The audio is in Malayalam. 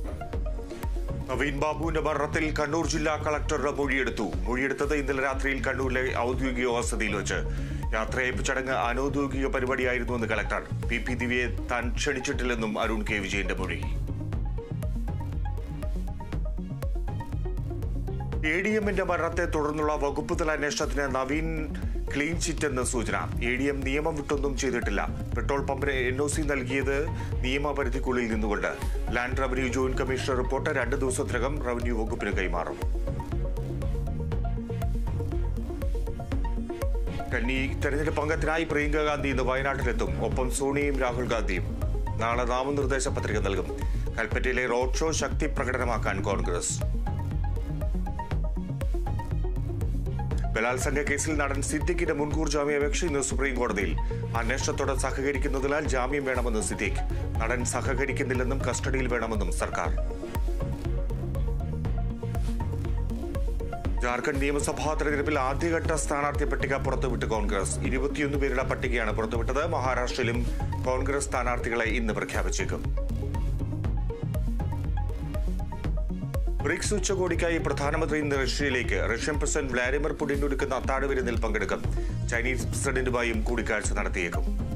നവീൻ ബാബുവിന്റെ മരണത്തിൽ കണ്ണൂർ ജില്ലാ കളക്ടറുടെ മൊഴിയെടുത്തു മൊഴിയെടുത്തത് ഇന്നലെ രാത്രിയിൽ കണ്ണൂരിലെ ഔദ്യോഗിക വസതിയിൽ വെച്ച് യാത്രയയപ്പ് ചടങ്ങ് അനൌദ്യോഗിക പരിപാടിയായിരുന്നുവെന്ന് കളക്ടർ പി പി ദിവ്യയെ താൻ ക്ഷണിച്ചിട്ടില്ലെന്നും അരുൺ കെ വിജയന്റെ മൊഴി എ ഡി എമ്മിന്റെ മരണത്തെ തുടർന്നുള്ള വകുപ്പ് തല അന്വേഷണത്തിന് നവീൻ ക്ലീൻ ചിറ്റ് എന്ന് സൂചന എ ഡി എം നിയമം വിട്ടൊന്നും ചെയ്തിട്ടില്ല പെട്രോൾ പമ്പിന് എൻ ഒ സി നൽകിയത് നിയമപരിധിക്കുള്ളിൽ നിന്നുകൊണ്ട് land revenue joint commissioner report രണ്ട് ദിവസത്തിനകം റവന്യൂ വകുപ്പിന് കൈമാറും കന്നി തെരഞ്ഞെടുപ്പ് അംഗത്തിനായി പ്രിയങ്ക ഗാന്ധി ഇന്ന് വയനാട്ടിലെത്തും ഒപ്പം സോണിയയും രാഹുൽ ഗാന്ധിയും നാളെ നാമനിർദ്ദേശ പത്രിക നൽകും കൽപ്പറ്റയിലെ റോഡ് ഷോ ശക്തി പ്രകടനമാക്കാൻ കോൺഗ്രസ് ബലാത്സംഗ കേസിൽ നടൻ സിദ്ദിഖിന്റെ മുൻകൂർ ജാമ്യാപേക്ഷ ഇന്ന് സുപ്രീം കോടതിയിൽ അന്വേഷണത്തോടെ സഹകരിക്കുന്നതിനാൽ ജാമ്യം വേണമെന്ന് സിദ്ദിഖ് നടൻ സഹകരിക്കുന്നില്ലെന്നും കസ്റ്റഡിയിൽ വേണമെന്നും സർക്കാർ ജാർഖണ്ഡ് നിയമസഭാ തെരഞ്ഞെടുപ്പിൽ ആദ്യഘട്ട സ്ഥാനാർത്ഥി പട്ടിക പുറത്തുവിട്ട് കോൺഗ്രസ് ഇരുപത്തിയൊന്ന് പേരുടെ പട്ടികയാണ് പുറത്തുവിട്ടത് മഹാരാഷ്ട്രയിലും കോൺഗ്രസ് സ്ഥാനാർത്ഥികളെ ഇന്ന് പ്രഖ്യാപിച്ചേക്കും ബ്രിക്സ് ഉച്ചകോടിക്കായി പ്രധാനമന്ത്രി ഇന്ന് റഷ്യയിലേക്ക് റഷ്യൻ പ്രസിഡന്റ് വ്ളാഡിമിർ പുടിൻ ഒരുക്കുന്ന അത്താഴ വിരുന്നിൽ പങ്കെടുക്കും ചൈനീസ് പ്രസിഡന്റുമായും കൂടിക്കാഴ്ച നടത്തിയേക്കും